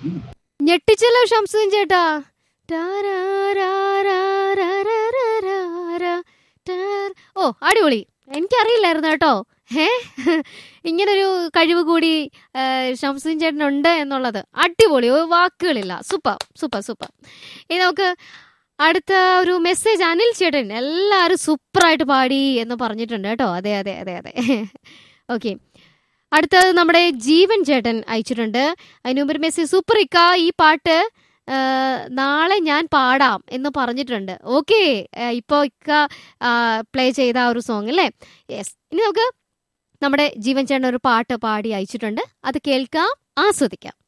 ഞെട്ടിച്ചല്ലോ ഷംസുദ്ദീൻ ചേട്ടാ ടാരാരാരാരാരാരാരാ. ടാർ. ഓ അടിപൊളി എനിക്കറിയില്ലായിരുന്നു കേട്ടോ ഏ ഇങ്ങനൊരു കഴിവ് കൂടി ആ, ഷംസുദ്ദീൻ ചേട്ടനുണ്ട് എന്നുള്ളത് അടിപൊളി ഒരു വാക്കുകളില്ല സൂപ്പർ സൂപ്പർ സൂപ്പർ ഇനി നമുക്ക് അടുത്ത ഒരു മെസ്സേജ് അനിൽ ചേട്ടൻ എല്ലാവരും സൂപ്പറായിട്ട് പാടി എന്ന് പറഞ്ഞിട്ടുണ്ട് കേട്ടോ അതെ അതെ അതെ അതെ ഓക്കെ അടുത്തത് നമ്മുടെ ജീവൻ ചേട്ടൻ അയച്ചിട്ടുണ്ട് അതിന് മുമ്പ് ഒരു മെസ്സേജ് സൂപ്പർ ഇക്ക ഈ പാട്ട് ആ, നാളെ ഞാൻ പാടാം എന്ന് പറഞ്ഞിട്ടുണ്ട് ഓക്കെ ഇപ്പോൾ ഇക്ക പ്ലേ ചെയ്ത ആ ഒരു സോങ് അല്ലേ യെസ് ഇനി നമുക്ക് നമ്മുടെ ജീവൻ ചേട്ടൻ ഒരു പാട്ട് പാടി അയച്ചിട്ടുണ്ട് അത് കേൾക്കാം ആസ്വദിക്കാം